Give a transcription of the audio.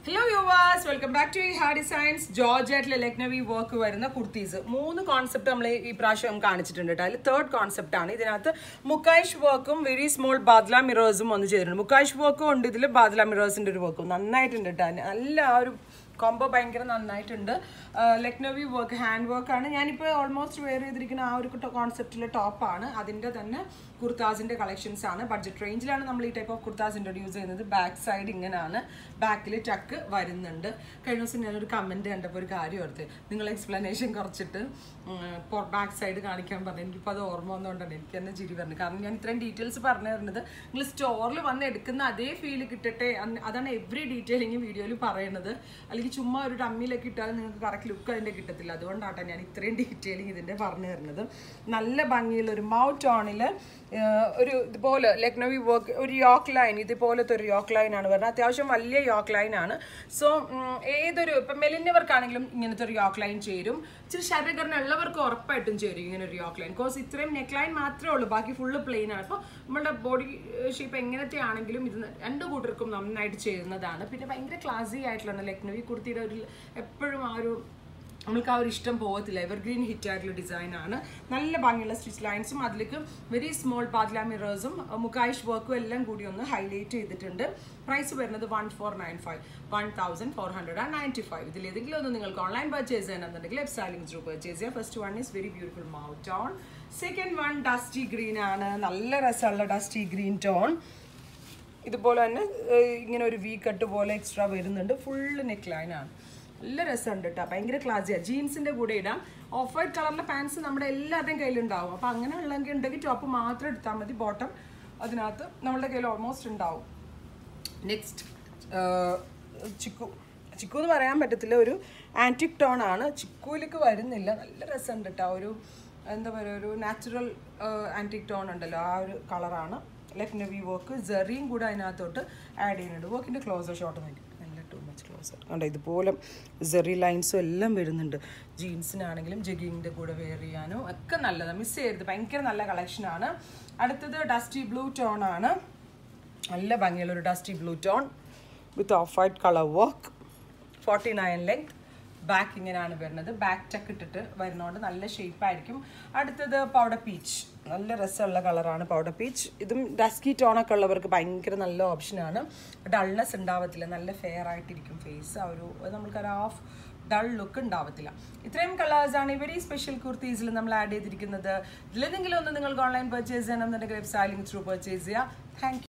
hello യുവാസ് welcome back to ഹാ designs ജോർജറ്റിലെ ലക്നവി വർക്ക് വരുന്ന കുർത്തീസ് മൂന്ന് കോൺസെപ്റ്റ് നമ്മൾ ഈ പ്രാവശ്യം കാണിച്ചിട്ടുണ്ട് കേട്ടോ അതിൽ തേർഡ് കോൺസെപ്റ്റ് ആണ് ഇതിനകത്ത് മുക്കായിഷ് വർക്കും വെരി സ്മോൾ ബാദ്ല മിറേഴ്സും ഒന്ന് ചെയ്തിട്ടുണ്ട് മുക്കായിഷ് വർക്കും ഉണ്ട് ഇതിൽ ബാദ്ല മിറേഴ്സിന്റെ ഒരു വർക്കും നന്നായിട്ടുണ്ട് കേട്ടോ നല്ല ആ ഒരു കോംബോ ഭയങ്കര നന്നായിട്ടുണ്ട് ലക്നവി വർക്ക് ഹാൻഡ് വർക്കാണ് ഞാനിപ്പോൾ ഓൾമോസ്റ്റ് വെയർ ചെയ്തിരിക്കുന്ന ആ ഒരു കോൺസെപ്റ്റിലെ ടോപ്പാണ് അതിൻ്റെ തന്നെ കുർത്താസിൻ്റെ കളക്ഷൻസ് ആണ് ബഡ്ജറ്റ് റേഞ്ചിലാണ് നമ്മൾ ഈ ടൈപ്പ് ഓഫ് കുർത്താസ് ഇൻട്രൊഡ്യൂസ് ചെയ്യുന്നത് ബാക്ക് സൈഡ് ഇങ്ങനെയാണ് ബാക്കിൽ ടക്ക് വരുന്നുണ്ട് കഴിഞ്ഞ ദിവസം ഞാനൊരു കമൻറ്റ് കണ്ടപ്പോൾ ഒരു കാര്യം ഓർത്ത് നിങ്ങൾ എക്സ്പ്ലനേഷൻ കുറച്ചിട്ട് ബാക്ക് സൈഡ് കാണിക്കാൻ പറഞ്ഞു എനിക്കിപ്പോൾ അത് ഓർമ്മ വന്നുകൊണ്ടാണ് എനിക്ക് തന്നെ ചിരി പറഞ്ഞു കാരണം ഞാൻ ഇത്രയും ഡീറ്റെയിൽസ് പറഞ്ഞു തരുന്നത് നിങ്ങൾ സ്റ്റോറിൽ വന്ന് എടുക്കുന്ന അതേ ഫീൽ കിട്ടട്ടെ അന്ന് അതാണ് എവറി ഡീറ്റെയിലിങ് വീഡിയോയിൽ പറയുന്നത് അല്ലെങ്കിൽ ചുമ്മാ ഒരു ഡമ്മിയിലൊക്കെ ഇട്ടാൽ നിങ്ങൾക്ക് കറക്റ്റ് ലുക്ക് അതിൻ്റെ കിട്ടത്തില്ല അതുകൊണ്ടാണ് ഞാൻ ഇത്രയും ഡീറ്റെയിലിംഗ് ഇതിൻ്റെ പറഞ്ഞു തരുന്നത് നല്ല ഭംഗിയുള്ള ഒരു മൗത്ത് ടോണിൽ ഒരു ഇതുപോലെ ലക്നവി വർക്ക് ഒരു യോക്ക് ലൈൻ ഇതുപോലത്തെ ഒരു യോക്ക് ലൈൻ ആണ് വരുന്നത് അത്യാവശ്യം വലിയ യോക്ക് ലൈൻ ആണ് സോ ഏതൊരു ഇപ്പം മെലിഞ്ഞവർക്കാണെങ്കിലും ഇങ്ങനത്തെ ഒരു യോക്ക് ലൈൻ ചേരും ഇച്ചിരി ശരീരഘടന ഉള്ളവർക്ക് ഉറപ്പായിട്ടും ചേരും ഇങ്ങനെ ഒരു യോക്ക് ലൈൻ ബിക്കോസ് ഇത്രയും നെക്ക് ലൈൻ മാത്രമേ ഉള്ളൂ ബാക്കി ഫുള്ള് പ്ലെയിൻ ആണ് അപ്പോൾ നമ്മുടെ ബോഡി ഷേപ്പ് എങ്ങനത്തെ ആണെങ്കിലും ഇത് രണ്ട് കൂട്ടർക്കും നന്നായിട്ട് ചേരുന്നതാണ് പിന്നെ ഭയങ്കര ക്ലാസി ആയിട്ടുള്ള ലക്നവി കുർത്തിയുടെ ഒരു എപ്പോഴും ആ ഒരു നമ്മൾക്ക് ആ ഒരു ഇഷ്ടം പോകത്തില്ല എവർഗ്രീൻ ഹിറ്റ് ആയിട്ടുള്ള ഡിസൈൻ ആണ് നല്ല ഭംഗിയുള്ള സ്റ്റിച്ച് ലൈൻസും അതിലേക്ക് വെരി സ്മോൾ പാദ്ല മിറേഴ്സും മുക്കായിഷ് വർക്കും എല്ലാം കൂടി ഒന്ന് ഹൈലൈറ്റ് ചെയ്തിട്ടുണ്ട് പ്രൈസ് വരുന്നത് one four nine five one thousand four hundred and ninety five ഇതിൽ ഏതെങ്കിലും ഒന്ന് നിങ്ങൾക്ക് ഓൺലൈൻ പർച്ചേസ് ചെയ്യണമെന്നുണ്ടെങ്കിൽ വെബ്സൈറ്റിംഗ് ത്രൂ പർച്ചേസ് ചെയ്യാം first one is very beautiful mouth tone second one dusty green ആണ് നല്ല രസമുള്ള ഡസ്റ്റി ഗ്രീൻ ടോൺ ഇതുപോലെ തന്നെ ഇങ്ങനെ ഒരു വി കട്ട് പോലെ എക്സ്ട്രാ വരുന്നുണ്ട് ഫുള്ള് നെക്ക് ലൈൻ ആണ് നല്ല രസമുണ്ട് കേട്ടോ ഭയങ്കര ക്ലാസിയാണ് ജീൻസിൻ്റെ കൂടെ ഇടാം ഓഫ് വൈറ്റ് കളറിലെ പാൻസ് നമ്മുടെ എല്ലാവരുടെയും കയ്യിലുണ്ടാവും അപ്പോൾ അങ്ങനെ ഉള്ളെങ്കിൽ ഉണ്ടെങ്കിൽ ടോപ്പ് മാത്രം എടുത്താൽ മതി ബോട്ടം അതിനകത്ത് നമ്മളുടെ കയ്യിൽ ഓൾമോസ്റ്റ് ഉണ്ടാവും നെക്സ്റ്റ് ചിക്കു ചിക്കു എന്ന് പറയാൻ പറ്റത്തില്ല ഒരു ആൻറ്റിക് ടോൺ ആണ് ചിക്കുവിലേക്ക് വരുന്നില്ല നല്ല രസമുണ്ട് കേട്ടോ ഒരു എന്താ പറയുക ഒരു നാച്ചുറൽ ആൻറ്റിക് ടോൺ ഉണ്ടല്ലോ ആ ഒരു കളറാണ് ലക്നവി വർക്ക് ജെറിയും കൂടെ അതിനകത്തോട്ട് ആഡ് ചെയ്യുന്നുണ്ട് വർക്കിൻ്റെ ക്ലോസർ ഷോട്ട് നോക്കി നല്ല ടു മച്ച് ക്ലോസർ കണ്ടോ ഇതുപോലെ ജെറി ലൈൻസും എല്ലാം വരുന്നുണ്ട് ജീൻസിനാണെങ്കിലും ജഗിങ്ങിൻ്റെ കൂടെ വെയർ ചെയ്യാനും ഒക്കെ നല്ലതാണ് മിസ് ചെയ്യരുത് ഭയങ്കര നല്ല കളക്ഷനാണ് അടുത്തത് ഡസ്റ്റി ബ്ലൂ ടോൺ ആണ് നല്ല ഭംഗിയുള്ള ഒരു dusty blue tone with off white colour work forty nine length back ഇങ്ങനെയാണ് വരുന്നത് ബാക്ക് ടക്ക് ഇട്ടിട്ട് വരുന്നതുകൊണ്ട് നല്ല ഷേപ്പ് ആയിരിക്കും അടുത്തത് പൗഡർ പീച്ച് നല്ല രസമുള്ള കളറാണ് പൗഡർ പീച്ച് ഇതും ഡസ്കി ടോണൊക്കെ ഉള്ളവർക്ക് ഭയങ്കര നല്ല ഓപ്ഷനാണ് ഡൾനെസ് ഉണ്ടാവത്തില്ല നല്ല ഫെയർ ആയിട്ടിരിക്കും ഫേസ് ആ ഒരു നമുക്കൊരു ഹാഫ് ഡൾ ലുക്ക് ഉണ്ടാവത്തില്ല ഇത്രയും കളേഴ്സാണ് ഈ വെരി സ്പെഷ്യൽ കുർത്തീസിൽ നമ്മൾ ആഡ് ചെയ്തിരിക്കുന്നത് ഇതിലെന്തെങ്കിലും ഒന്ന് നിങ്ങൾക്ക് ഓൺലൈൻ പർച്ചേസ് ചെയ്യണമെന്നുണ്ടെങ്കിൽ വെബ്സൈറ്റിംഗ് ത്രൂ പർച്ചേസ് ചെയ്യുക താങ്ക്